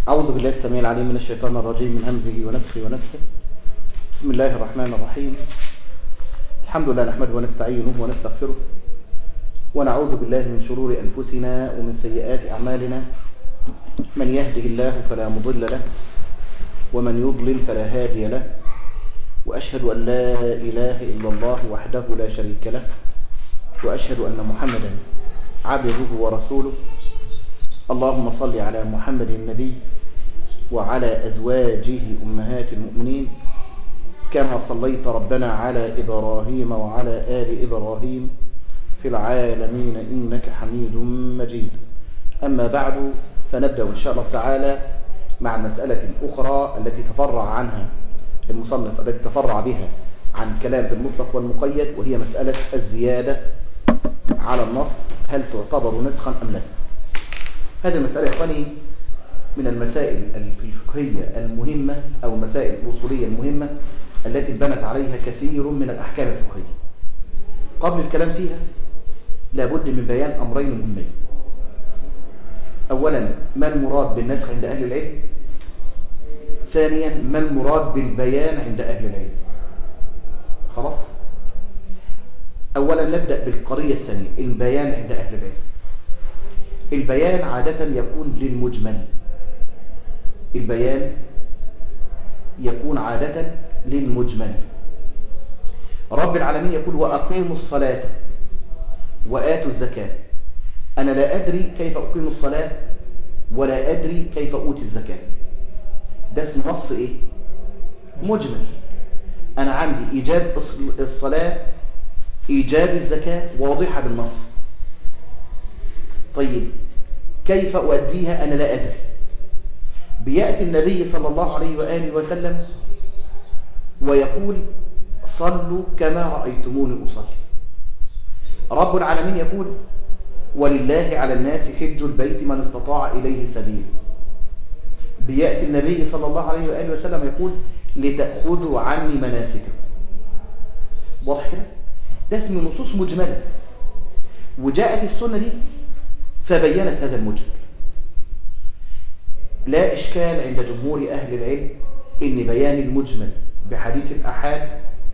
أعوذ بالله السميع العليم من الشيطان الرجيم من همزه ونفخه ونفسه بسم الله الرحمن الرحيم الحمد لله نحمده ونستعينه ونستغفره ونعوذ بالله من شرور أنفسنا ومن سيئات أعمالنا من يهده الله فلا مضل له ومن يضلل فلا هادي له وأشهد أن لا إله إلا الله وحده لا شريك له وأشهد أن محمدا عبده ورسوله اللهم صل على محمد النبي وعلى أزواجه أمهات المؤمنين كما صليت ربنا على إبراهيم وعلى آل إبراهيم في العالمين إنك حميد مجيد أما بعد فنبدأ إن شاء الله تعالى مع المسألة الأخرى التي تفرع عنها المصنف التي تفرع بها عن كلام المطلق والمقيد وهي مسألة الزيادة على النص هل تعتبر نسخا أم لا هذه المسألة يا إخواني من المسائل الفقهية المهمة أو المسائل الأصولية المهمة التي بنت عليها كثير من الأحكام الفقهية قبل الكلام فيها لابد من بيان أمرين مهمين أولا ما المراد بالنسخ عند أهل العلم ثانيا ما المراد بالبيان عند أهل العلم خلاص أولا نبدأ بالقضية الثانية البيان عند أهل العلم البيان عادة يكون للمجمل البيان يكون عادة للمجمل رب العالمين يقول وأقيموا الصلاة وآتوا الزكاة أنا لا أدري كيف أقيم الصلاة ولا أدري كيف أوتي الزكاة ده اسم نص إيه؟ مجمل أنا عندي إيجاب الصلاة إيجاب الزكاة واضحة بالنص طيب كيف أؤديها أنا لا أدري بيأتي النبي صلى الله عليه وآله وسلم ويقول صلوا كما رأيتموني أصلي رب العالمين يقول ولله على الناس حج البيت من استطاع إليه سبيل بيأتي النبي صلى الله عليه وآله وسلم يقول لتأخذوا عني مناسككم واضح كده ده اسم نصوص مجملة وجاءت السنة دي فبينت هذا المجمل لا إشكال عند جمهور أهل العلم إن بيان المجمل بحديث الأحاد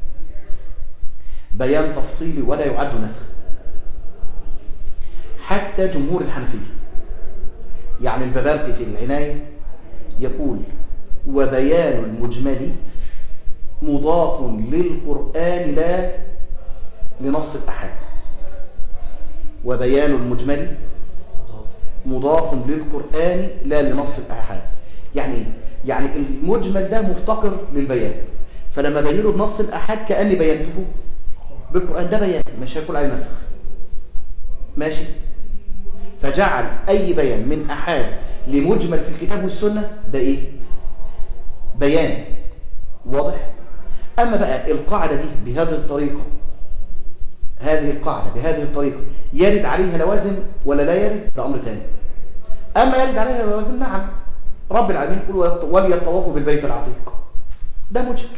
بيان تفصيلي ولا يعد نسخ حتى جمهور الحنفية يعني الببرتي في العناية يقول وبيان المجمل مضاف للقرآن لا لنص الأحاد وبيان المجمل مضاف للقرآن لا لنص الأحاد يعني إيه؟ يعني المجمل ده مفتقر للبيان فلما بينه بنص الأحاد كأني بينته بالقرآن ده بيان مش هيكون عليه نسخ ماشي فجعل أي بيان من أحاد لمجمل في الكتاب والسنة ده إيه بيان واضح أما بقى القاعدة دي بهذه الطريقة هذه القاعدة بهذه الطريقة يرد عليها لوازم ولا لا يرد ده أمر ثاني أما يرد عليها لوازم نعم رب العالمين يقول وليطوفوا بالبيت العتيق ده مجمل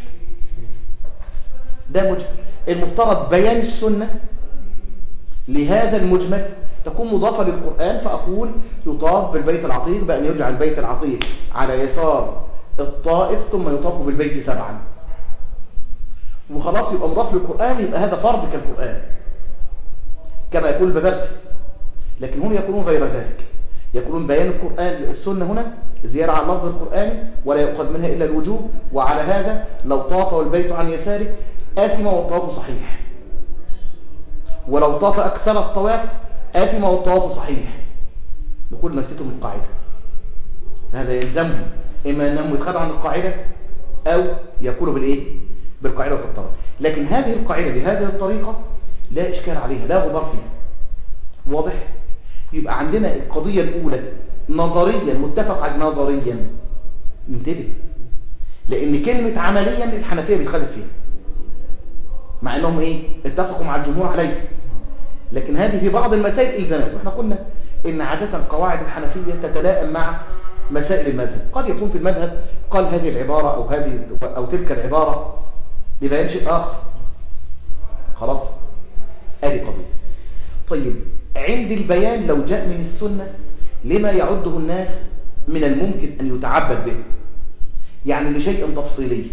ده مجمل المفترض بيان السنة لهذا المجمل تكون مضافة للقرآن فأقول يطاف بالبيت العتيق بأن يجعل البيت العتيق على يسار الطائف ثم يطاف بالبيت سبعا وخلاص يبقى مضاف للقرآن يبقى هذا فرض كالقرآن كما يقول الببرتي لكن هم يقولون غير ذلك يقولون بيان القرآن السنة هنا زيادة على اللفظ القرآني ولا يؤخذ منها إلا الوجوب وعلى هذا لو طاف والبيت عن يساره آثم والطواف صحيح ولو طاف أكثر الطواف آثم والطواف صحيح نقول نسيتم القاعدة هذا يلزمهم إما أنهم يدخلوا عن القاعدة أو يقولوا بالإيه بالقاعدة في الطرف لكن هذه القاعدة بهذه الطريقة لا إشكال عليها لا غبار فيها واضح يبقى عندنا القضية الأولى نظريا متفق على نظريا ننتبه لأن كلمة عمليا الحنفية بيتخالف فيها مع أنهم إيه اتفقوا مع الجمهور عليه لكن هذه في بعض المسائل إلزامات وإحنا قلنا إن عادة قواعد الحنفية تتلائم مع مسائل المذهب قد يكون في المذهب قال هذه العبارة أو هذه أو تلك العبارة ببيان شيء آخر خلاص ادي قضية طيب عند البيان لو جاء من السنة لما يعده الناس من الممكن أن يتعبد به يعني لشيء تفصيلي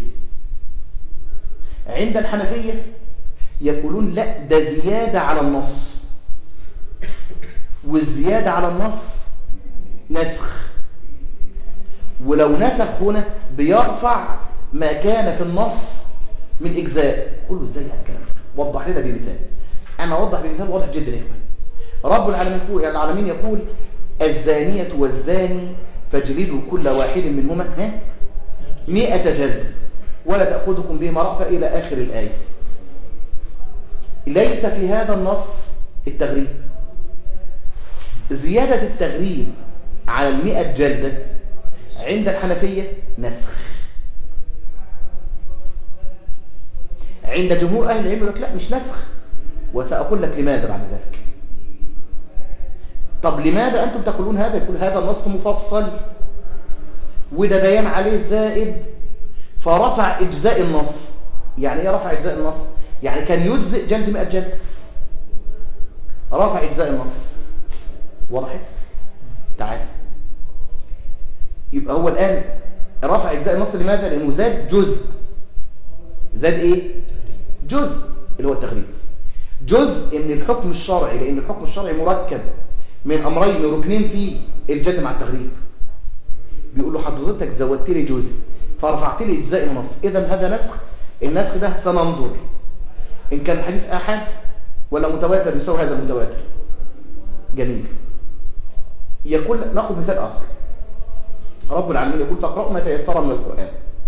عند الحنفية يقولون لا ده زيادة على النص والزيادة على النص نسخ ولو نسخ هنا بيرفع ما كان في النص من إجزاء قول له إزاي الكلام وضح لنا بمثال أنا أوضح بمثال واضح جدا يا إخوان رب العالمين يقول يعني العالمين يقول الزانية والزاني فاجلدوا كل واحد منهما ها مئة جلد ولا تأخذكم بهما رأفة إلى آخر الآية ليس في هذا النص التغريب زيادة التغريب على المئة جلدة عند الحنفية نسخ عند جمهور أهل العلم يقول لك لا مش نسخ وسأقول لك لماذا بعد ذلك طب لماذا أنتم تقولون هذا يقول هذا النص مفصل وده بيان عليه زائد فرفع إجزاء النص يعني إيه رفع إجزاء النص يعني كان يجزئ جلد 100 جلد رفع إجزاء النص واضح تعال يبقى هو الآن رفع إجزاء النص لماذا لأنه زاد جزء زاد إيه جزء اللي هو التغريب جزء من الحكم الشرعي لأن الحكم الشرعي مركب من أمرين ركنين فيه الجد مع التغريب بيقول له حضرتك زودت لي جزء فرفعت لي اجزاء النص اذا هذا نسخ النسخ ده سننظر ان كان الحديث احد ولا متواتر يساوي هذا المتواتر جميل يقول ناخذ مثال اخر رب العالمين يقول فاقرأوا ما تيسر من القرآن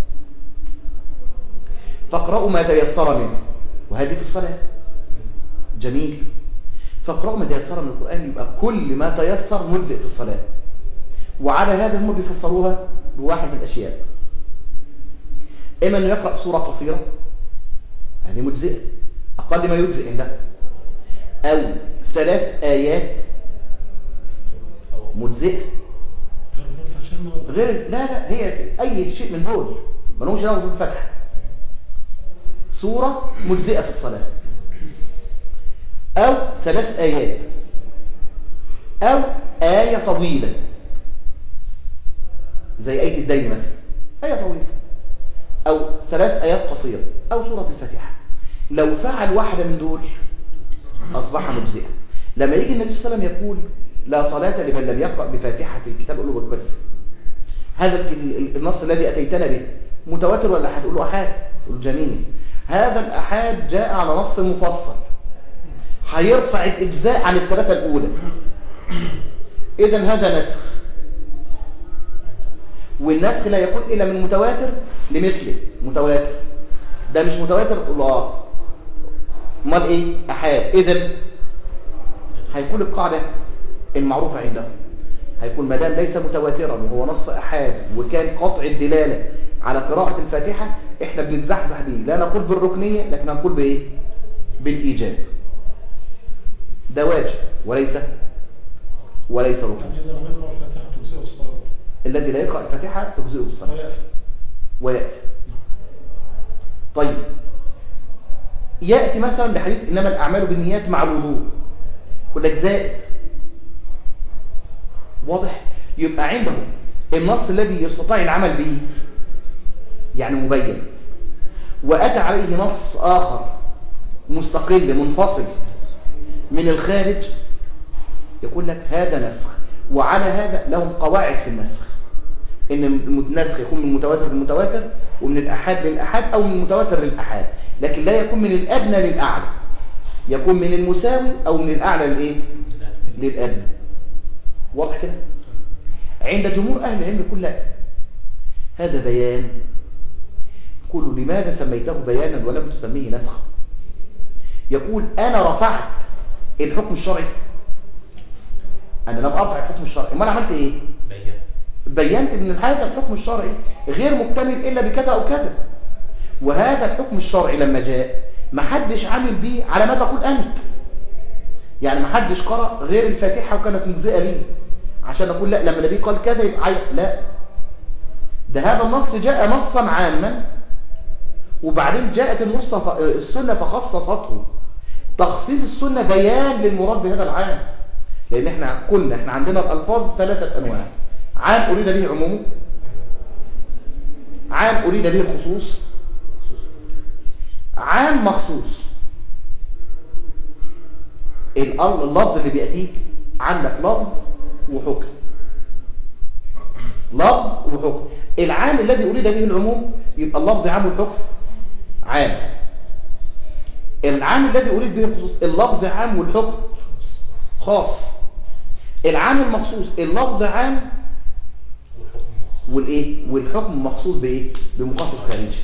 فاقرأوا ما تيسر منه وهذه في الصلاة جميل فاقرأوا ما تيسر من القرآن يبقى كل ما تيسر مجزئ في الصلاة وعلى هذا هم بيفسروها بواحد من الأشياء إما أنه يقرأ سورة قصيرة هذه مجزئة أقل ما يجزئ عنده أو ثلاث آيات مجزئة غير لا لا هي أي شيء من دول ما لهمش دعوه بالفتح سورة مجزئة في الصلاة أو ثلاث آيات أو آية طويلة زي آية الدين مثلا آية طويلة أو ثلاث آيات قصيرة أو سورة الفاتحة لو فعل واحدة من دول أصبح مجزئا لما يجي النبي صلى الله عليه وسلم يقول لا صلاة لمن لم يقرأ بفاتحة الكتاب يقول له بالكفر هذا النص الذي أتيتنا به متواتر ولا أحد يقول له أحد يقول جميل هذا الأحاد جاء على نص مفصل هيرفع الإجزاء عن الثلاثة الأولى إذا هذا نسخ والنسخ لا يكون إلا من متواتر لمثله متواتر ده مش متواتر الله امال ايه احاد اذا هيكون القاعده المعروفه عنده هيكون ما دام ليس متواترا وهو نص احاد وكان قطع الدلاله على قراءه الفاتحه احنا بنتزحزح بيه لا نقول بالركنيه لكن نقول بايه بالايجاب ده واجب وليس وليس ركن إذا لم يقرأ الفاتحة تجزئه الصلاة الذي لا يقرأ الفاتحة تجزئه الصلاة ويأثم ويأتي طيب يأتي مثلا بحديث إنما الأعمال بالنيات مع الوضوء كل لك زائد واضح يبقى عنده النص الذي يستطيع العمل به يعني مبين وأتى عليه نص آخر مستقل منفصل من الخارج يقول لك هذا نسخ وعلى هذا لهم قواعد في النسخ ان النسخ يكون من المتواتر للمتواتر ومن الأحاد للأحاد أو من المتواتر للأحاد لكن لا يكون من الأدنى للأعلى يكون من المساوي أو من الأعلى للإيه؟ للأدنى واضح كده؟ عند جمهور أهل العلم يقول لا هذا بيان يقول لماذا سميته بيانا ولم تسميه نسخا يقول أنا رفعت الحكم الشرعي أنا لم أرفع الحكم الشرعي أمال عملت إيه؟ بين بينت ان هذا الحكم الشرعي غير مكتمل الا بكذا او كذا وهذا الحكم الشرعي لما جاء ما حدش عامل بيه على ما تقول انت يعني ما حدش قرأ غير الفاتحة وكانت مجزئة ليه عشان اقول لا لما النبي قال كذا يبقى عيب لا ده هذا النص جاء نصا عاما وبعدين جاءت النص ف... السنة فخصصته تخصيص السنة بيان للمراد بهذا العام لان احنا قلنا احنا عندنا الالفاظ ثلاثة انواع عام أريد به عمومه عام أريد به الخصوص عام مخصوص ال- اللفظ اللي بيأتيك عندك لفظ وحكم لفظ وحكم العام الذي أريد به العموم يبقى اللفظ عام والحكم عام العام الذي أريد به الخصوص اللفظ عام والحكم خاص العام المخصوص اللفظ عام والايه والحكم مخصوص بايه بمخصص خارجي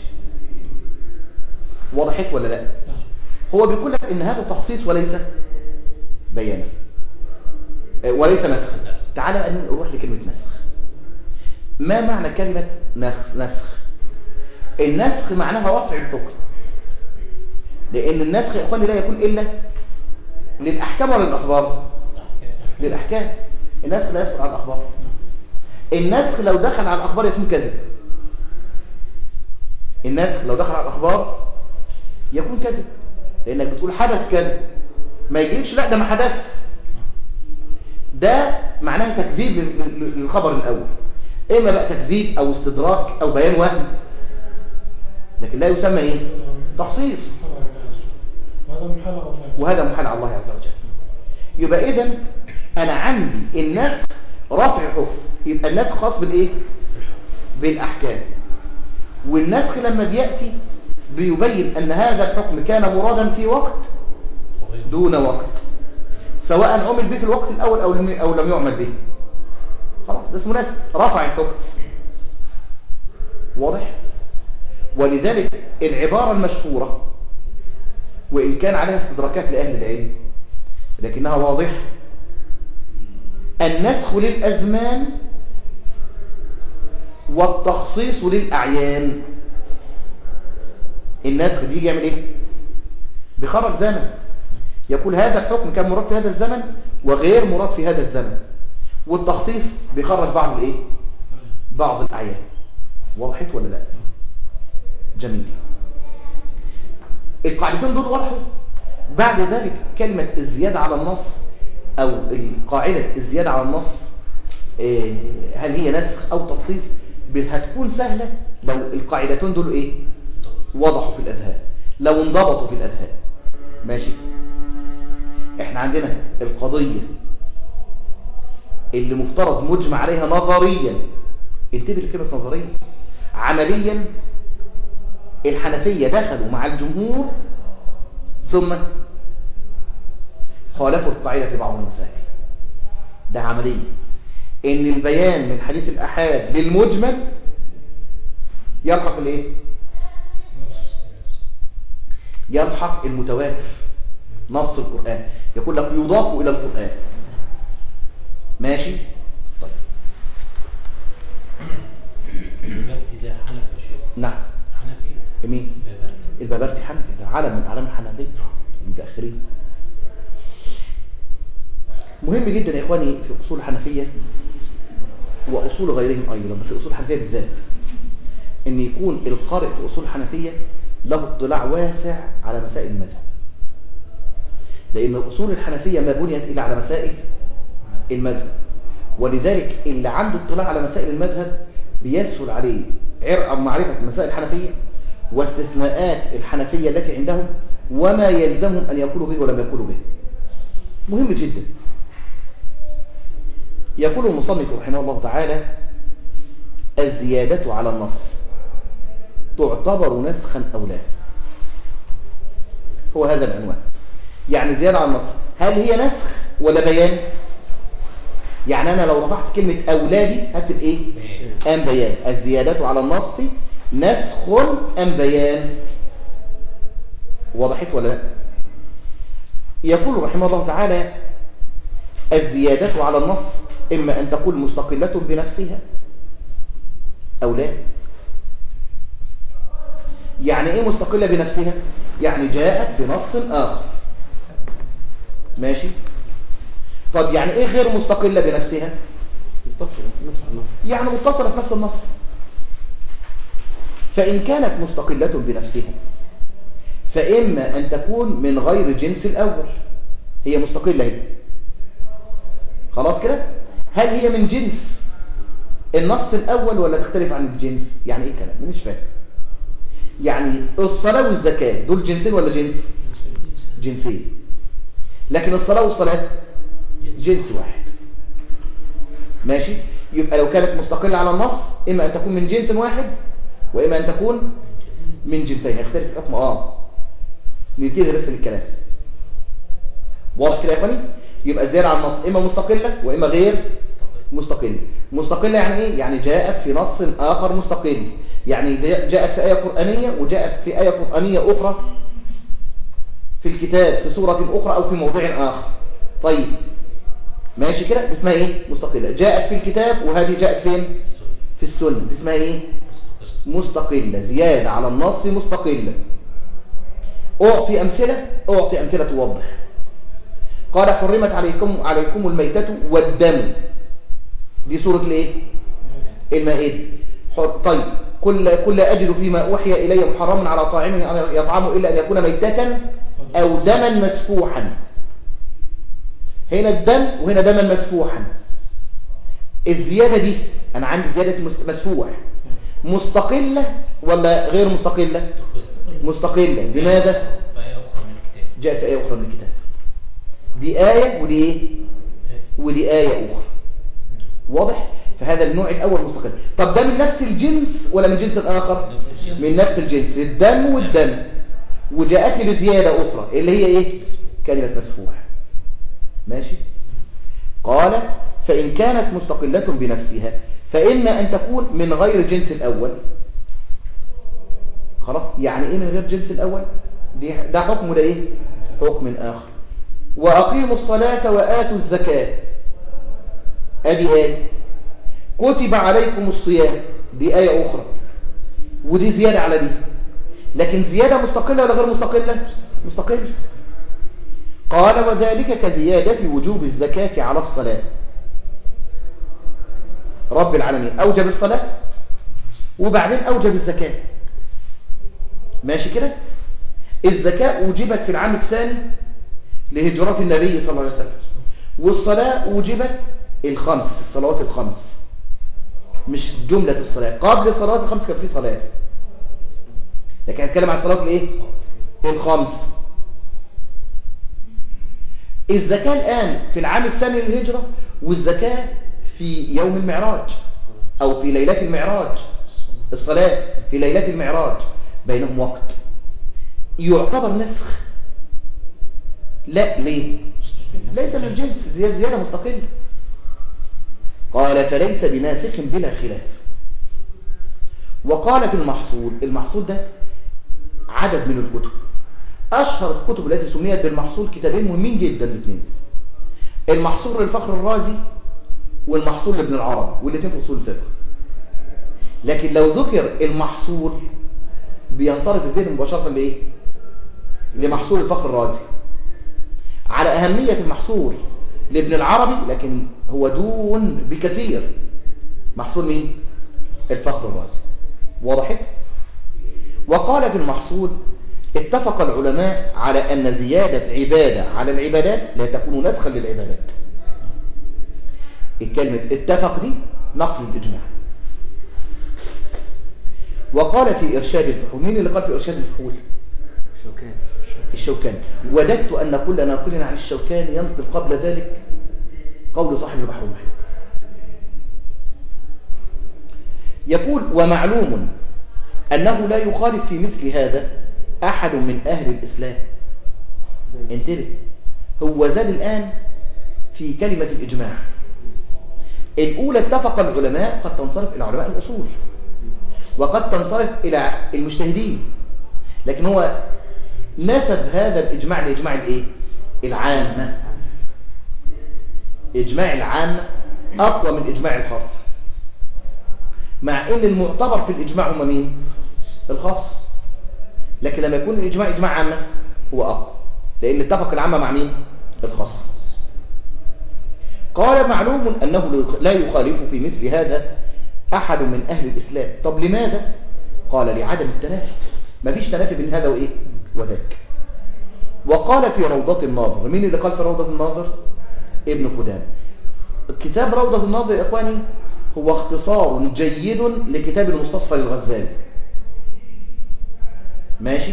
وضحت ولا لا هو بيقول لك ان هذا تخصيص وليس بيانا آه، وليس نسخ نسخ. تعال بقى نروح لكلمه نسخ ما معنى كلمه نخ- نسخ النسخ معناها رفع الحكم لان النسخ يا اخواني لا يكون الا للاحكام ولا للاخبار للاحكام النسخ لا يدخل على الاخبار النسخ لو دخل على الاخبار يكون كذب النسخ لو دخل على الاخبار يكون كذب لانك بتقول حدث كذا ما يجيش لا ده ما حدث ده معناه تكذيب لل- لل- للخبر الاول اما بقى تكذيب او استدراك او بيان وهم لكن لا يسمى ايه تخصيص وهذا محل على الله وهذا محال على الله عز وجل يبقى اذا انا عندي النسخ رفع حكم يبقى النسخ خاص بالايه بالاحكام والنسخ لما بياتي بيبين ان هذا الحكم كان مرادا في وقت دون وقت سواء عمل به في الوقت الاول او لم او لم يعمل به خلاص ده اسمه نسخ رفع الحكم واضح ولذلك العباره المشهوره وإن كان عليها استدراكات لأهل العلم لكنها واضحة النسخ للأزمان والتخصيص للأعيان النسخ بيجي يعمل إيه؟ بيخرج زمن يقول هذا الحكم كان مراد في هذا الزمن وغير مراد في هذا الزمن والتخصيص بيخرج بعض الإيه؟ بعض الأعيان وضحت ولا لا؟ جميل القاعدتين دول وضحوا بعد ذلك كلمة الزيادة على النص أو قاعدة الزيادة على النص إيه، هل هي نسخ أو تخصيص ب- هتكون سهلة لو القاعدتين دول إيه وضحوا في الأذهان لو انضبطوا في الأذهان ماشي احنا عندنا القضية اللي مفترض مجمع عليها نظريا انتبه لكلمة نظريا عمليا الحنفية دخلوا مع الجمهور ثم خالفوا القاعدة في بعض المسائل ده عمليا ان البيان من حديث الأحاد للمجمل يلحق الايه نص يلحق المتواتر نص القرآن يقول لك يضاف إلى القرآن ماشي طيب البابتي ده حنفي يا شيخ نعم حنفي مين بابتي البابرتي حنفي ده علم من أعلام الحنفية المتأخرين مهم جدا يا إخواني في أصول الحنفية وأصول غيرهم أيضا بس أصول الحنفية بالذات أن يكون القارئ في أصول الحنفية له اطلاع واسع على مسائل المذهب لأن أصول الحنفية ما بنيت إلا على مسائل المذهب ولذلك اللي عنده اطلاع على مسائل المذهب بيسهل عليه عرق معرفة مسائل الحنفية واستثناءات الحنفية التي عندهم وما يلزمهم أن يقولوا به ولم يقولوا به مهم جدا يقول المصنف رحمه الله تعالى الزيادة على النص تعتبر نسخا أو لا هو هذا العنوان يعني زيادة على النص هل هي نسخ ولا بيان يعني أنا لو رفعت كلمة أولادي هكتب إيه أم بيان الزيادة على النص نسخ أم بيان وضحت ولا لا يقول رحمه الله تعالى الزيادة على النص إما أن تكون مستقلة بنفسها أو لا يعني إيه مستقلة بنفسها يعني جاءت بنص آخر ماشي طب يعني إيه غير مستقلة بنفسها متصل نفس النص يعني متصلة في نفس النص فإن كانت مستقلة بنفسها فإما أن تكون من غير جنس الأول هي مستقلة هي خلاص كده هل هي من جنس النص الأول ولا تختلف عن الجنس يعني إيه كلام مش فاهم يعني الصلاة والزكاة دول جنسين ولا جنس جنسين لكن الصلاة والصلاة جنس واحد ماشي يبقى لو كانت مستقلة على النص إما أن تكون من جنس واحد وإما أن تكون من جنسين يختلف الحكم آه ننتهي بس للكلام واضح كده يا اخواني يبقى الزيادة على النص إما مستقلة وإما غير مستقلة مستقلة يعني إيه؟ يعني جاءت في نص آخر مستقل يعني جاءت في آية قرآنية وجاءت في آية قرآنية أخرى في الكتاب في سورة أخرى أو في موضوع آخر طيب ماشي كده اسمها إيه مستقلة جاءت في الكتاب وهذه جاءت فين في السنة اسمها إيه مستقلة زيادة على النص مستقلة أعطي أمثلة أعطي أمثلة توضح قال حرمت عليكم عليكم الميتة والدم دي سورة الايه المائدة طيب كل كل أجد فيما أوحي إلي محرم على طاعم يطعمه إلا أن يكون ميتة أو دما مسفوحا هنا الدم وهنا دما مسفوحا الزيادة دي أنا عندي زيادة مسفوح مستقلة ولا غير مستقلة مستقلة لماذا فآية أخرى من الكتاب جاءت في آية أخرى من الكتاب دي آية ودي إيه ودي آية أخرى واضح فهذا النوع الأول مستقل طب ده من نفس الجنس ولا من جنس آخر نفس الجنس. من نفس الجنس الدم والدم وجاءتني بزيادة أخرى اللي هي إيه كلمة مسفوح ماشي قال فإن كانت مستقلة بنفسها فإما أن تكون من غير جنس الأول خلاص يعني إيه من غير جنس الأول دي ده حكم ده إيه حكم آخر وأقيموا الصلاة وآتوا الزكاة ادي آية كتب عليكم الصيام دي آية أخرى ودي زيادة على دي لكن زيادة مستقلة ولا غير مستقلة مستقلة قال وذلك كزيادة وجوب الزكاة على الصلاة رب العالمين أوجب الصلاة وبعدين أوجب الزكاة ماشي كده الزكاة وجبت في العام الثاني لهجرة النبي صلى الله عليه وسلم والصلاة وجبت الخمس الصلوات الخمس مش جملة الصلاة قبل الصلوات الخمس كان في صلاة لكن هنتكلم عن الصلاه الايه الخمس الزكاة الآن في العام الثاني للهجرة والزكاة في يوم المعراج أو في ليلة المعراج الصلاة في ليلة المعراج بينهم وقت يعتبر نسخ لا ليه ليس من الجنس زيادة, زيادة مستقلة قال فليس بناسخ بلا خلاف وقال في المحصول المحصول ده عدد من الكتب أشهر الكتب التي سميت بالمحصول كتابين مهمين جدا الاثنين المحصول للفخر الرازي والمحصول لابن العربي والاثنين في اصول الفقه لكن لو ذكر المحصول بينصرف الذهن مباشرة لإيه؟ لمحصول الفخر الرازي على أهمية المحصول لابن العربي لكن هو دون بكثير محصول مين؟ الفخر الرازي واضح؟ وقال في المحصول اتفق العلماء على أن زيادة عبادة على العبادات لا تكون نسخا للعبادات الكلمة اتفق دي نقل الإجماع وقال في إرشاد الفحول مين اللي قال في إرشاد الفحول شوكان الشوكاني وددت أن كل ناقل عن الشوكاني ينقل قبل ذلك قول صاحب البحر المحيط يقول ومعلوم أنه لا يخالف في مثل هذا أحد من أهل الإسلام انتبه هو زاد الآن في كلمة الإجماع الأولى اتفق العلماء قد تنصرف إلى علماء الأصول وقد تنصرف إلى المجتهدين لكن هو نسب هذا الإجماع لإجماع الإيه؟ العامة إجماع العامة أقوى من إجماع الخاص مع إن المعتبر في الإجماع هم مين؟ الخاص لكن لما يكون الإجماع إجماع عامة هو أقوى لأن اتفق العامة مع مين؟ الخاص قال معلوم أنه لا يخالف في مثل هذا أحد من أهل الإسلام طب لماذا؟ قال لعدم التنافي ما فيش تنافي بين هذا وإيه؟ وذاك وقال في روضة الناظر مين اللي قال في روضة الناظر؟ ابن قدام كتاب روضة الناظر يا إخواني هو اختصار جيد لكتاب المستصفى للغزالي ماشي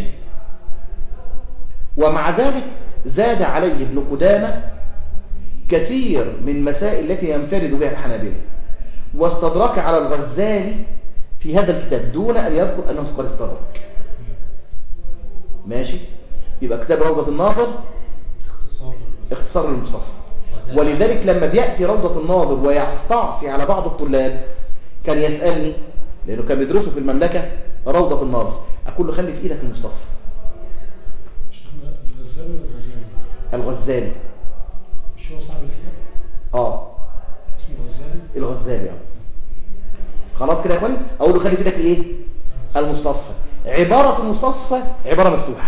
ومع ذلك زاد عليه ابن قدامة كثير من مسائل التي ينفرد بها الحنابلة واستدرك على الغزالي في هذا الكتاب دون أن يذكر أنه قد استدرك ماشي يبقى كتاب روضة الناظر اختصار لل- اختصار للمستصفى وزاد- ولذلك لما بيأتي روضة الناظر ويستعصي على بعض الطلاب كان يسألني لأنه كان بيدرسوا في المملكة روضة الناظر أقول له خلي في إيدك المستصفى شيخنا الغزالي ولا الغزالي؟ الغزالي مش هو صاحب الإحياء؟ اه اسمه الغزالي؟ الغزالي اه خلاص كده يا اخواني اقول له خلي في ايدك الايه المستصفى عبارة المستصفى عبارة مفتوحة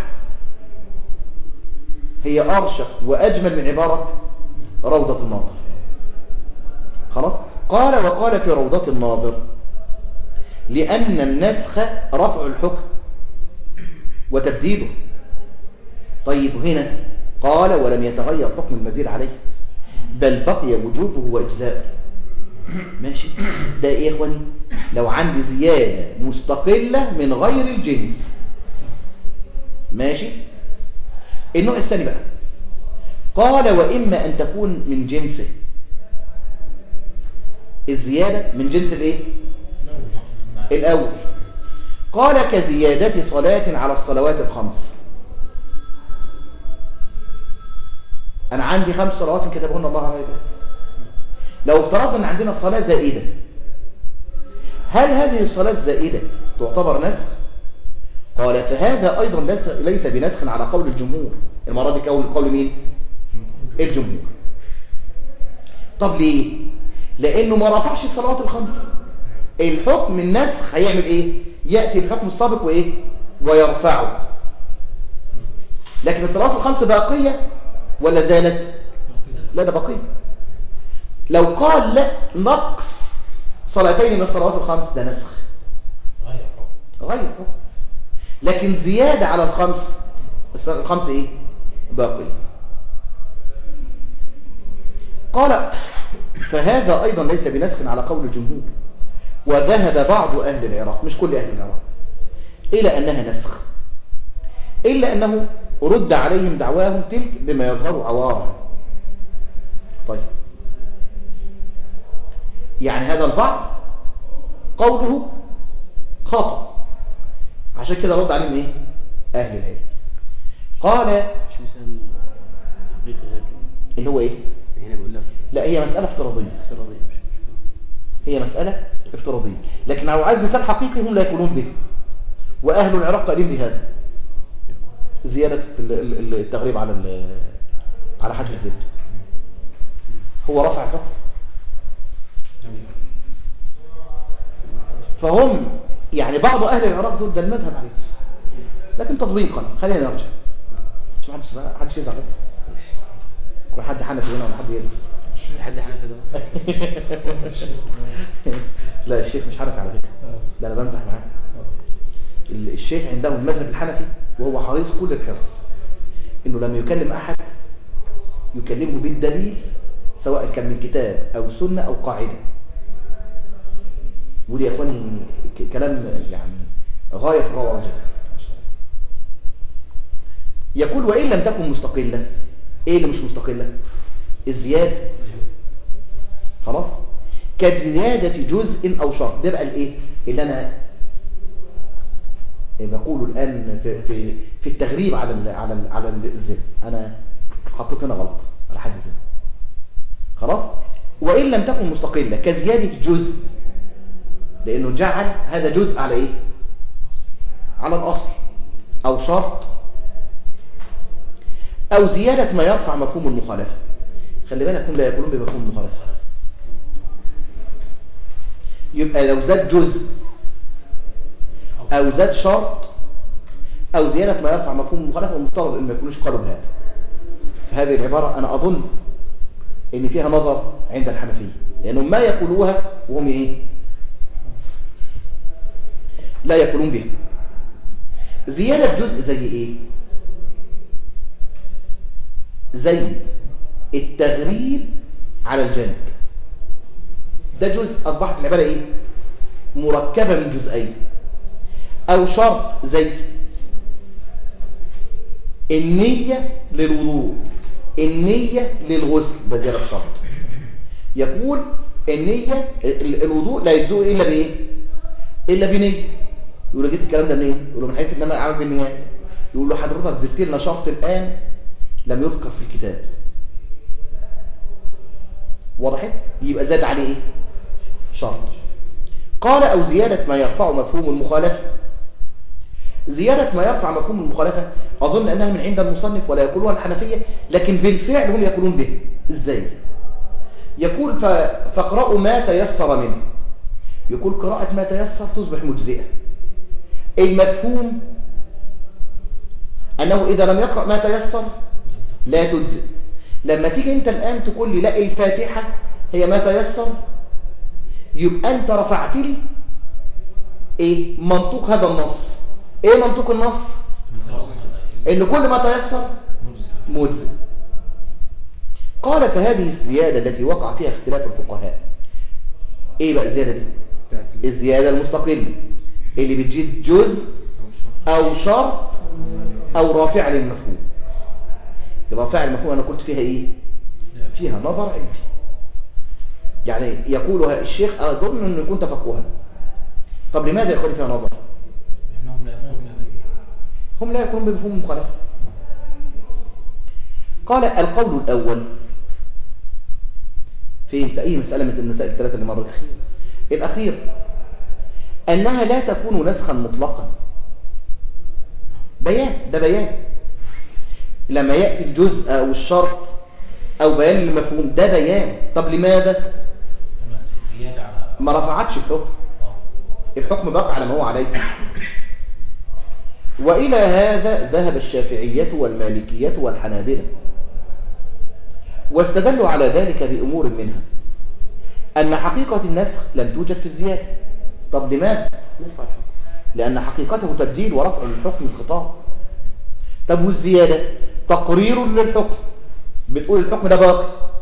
هي أرشق وأجمل من عبارة روضة الناظر خلاص قال وقال في روضة الناظر لأن النسخ رفع الحكم وتبديله طيب هنا قال ولم يتغير حكم المزيد عليه بل بقي وجوبه وإجزاؤه ماشي ده ايه يا اخواني لو عندي زيادة مستقلة من غير الجنس ماشي النوع الثاني بقى قال وإما أن تكون من جنسه الزيادة من جنس الايه الأول الأول قال كزيادة صلاة على الصلوات الخمس أنا عندي خمس صلوات كتبهن الله على عباده لو افترضنا أن عندنا صلاة زائدة هل هذه الصلاة الزائدة تعتبر نسخ؟ قال فهذا أيضا ليس, ليس بنسخ على قول الجمهور المرة دي قول, قول مين؟ الجمهور طب ليه؟ لأنه ما رفعش الصلوات الخمس الحكم النسخ هيعمل ايه يأتي الحكم السابق وايه ويرفعه لكن الصلوات الخمس باقية ولا زالت لا ده باقية لو قال لا نقص صلاتين من الصلوات الخمس ده نسخ غير حكم غير حكم لكن زيادة على الخمس الصلاة الخمس ايه باقية قال فهذا أيضا ليس بنسخ على قول الجمهور وذهب بعض أهل العراق مش كل أهل العراق إلى أنها نسخ إلا أنه رد عليهم دعواهم تلك بما يظهر عوارها طيب يعني هذا البعض قوله خطأ عشان كده رد عليهم ايه أهل العلم قال مش مثال حقيقي غير كده. اللي هو ايه هنا بيقول لك لا هي مسألة افتراضية افتراضي مش مش هي مسألة افتراضية لكن لو عايز مثال حقيقي هم لا يقولون به وأهل العراق قائلين بهذا زيادة ال- ال- ال- التغريب على ال- على حد الزبد هو رفع الحكم فهم يعني بعض أهل العراق دول ده المذهب عليه لكن تطبيقا خلينا نرجع مش محدش محدش يزعل بس يكون حد حنفي هنا ولا حد يزعل الشيخ حد حنفي ده الشيخ لا الشيخ مش حنفي على فكرة آه. ده انا بمزح معاه ال- الشيخ عنده المذهب الحنفي وهو حريص كل الحرص انه لما يكلم احد يكلمه بالدليل سواء كان من كتاب او سنه او قاعده ودي يا اخواني ك- كلام يعني غايه في الروعه والجمال ما شاء الله. يقول وان لم تكن مستقله ايه اللي مش مستقله الزياده خلاص كزياده جزء او شرط ده بقى الايه اللي انا بقوله الان في في في التغريب على ال على ال على الزنا انا حطيت هنا غلط على حد الزنا خلاص وان لم تكن مستقله كزياده جزء لانه جعل هذا جزء على ايه على الاصل او شرط او زياده ما يرفع مفهوم المخالفه خلي بالك هم لا يقولون بمفهوم المخالفه يبقى لو زاد جزء او زاد شرط او زياده ما يرفع مفهوم المخالفه المفترض ان ما يكونوش قالوا بهذا فهذه العباره انا اظن ان فيها نظر عند الحنفيه لانهم ما يقولوها وهم ايه لا يقولون بها زياده جزء زي ايه زي التغريب على الجانب ده جزء اصبحت العباده ايه مركبه من جزئين او شرط زي النيه للوضوء النيه للغسل بزياده شرط يقول النيه ال- الوضوء لا يجزئ الا بايه الا بنيه يقول له جبت الكلام ده منين يقول له من حيث انما اعمل بالنيات يقول له حضرتك زدت لنا شرط الان لم يذكر في الكتاب وضحت يبقى زاد عليه ايه شرط قال او زياده ما يرفع مفهوم المخالفه زياده ما يرفع مفهوم المخالفه اظن انها من عند المصنف ولا يقولها الحنفيه لكن بالفعل هم يقولون به ازاي يقول ف... فاقرأوا ما تيسر منه يقول قراءة ما تيسر تصبح مجزئة المفهوم أنه إذا لم يقرأ ما تيسر لا تجزئ لما تيجي أنت الآن تقول لي لا الفاتحة هي ما تيسر يبقى أنت رفعت لي إيه منطوق هذا النص إيه منطوق النص إن كل ما تيسر مجزئ قال فهذه الزيادة التي وقع فيها اختلاف الفقهاء ايه بقى الزيادة دي الزيادة المستقلة اللي بتجيب جزء او شرط او رافع للمفهوم رافع المفهوم انا قلت فيها ايه فيها نظر عندي يعني يقولها الشيخ اظن انه يكون تفقها طب لماذا يقول فيها نظر لأنهم لا يقولون هم لا يكونون بمفهوم المخالفة قال القول الأول فين في أي مسألة من المسائل الثلاثة اللي مرت الأخير أنها لا تكون نسخا مطلقا بيان ده بيان لما يأتي الجزء أو الشرط أو بيان للمفهوم ده بيان طب لماذا لما زيادة على ما رفعتش الحكم آه. الحكم بقى على ما هو عليه وإلى هذا ذهب الشافعية والمالكية والحنابلة واستدلوا على ذلك بأمور منها أن حقيقة النسخ لم توجد في الزيادة طب لماذا؟ نرفع الحكم لأن حقيقته تبديل ورفع للحكم الخطاب طب والزيادة تقرير للحكم بتقول الحكم ده باقي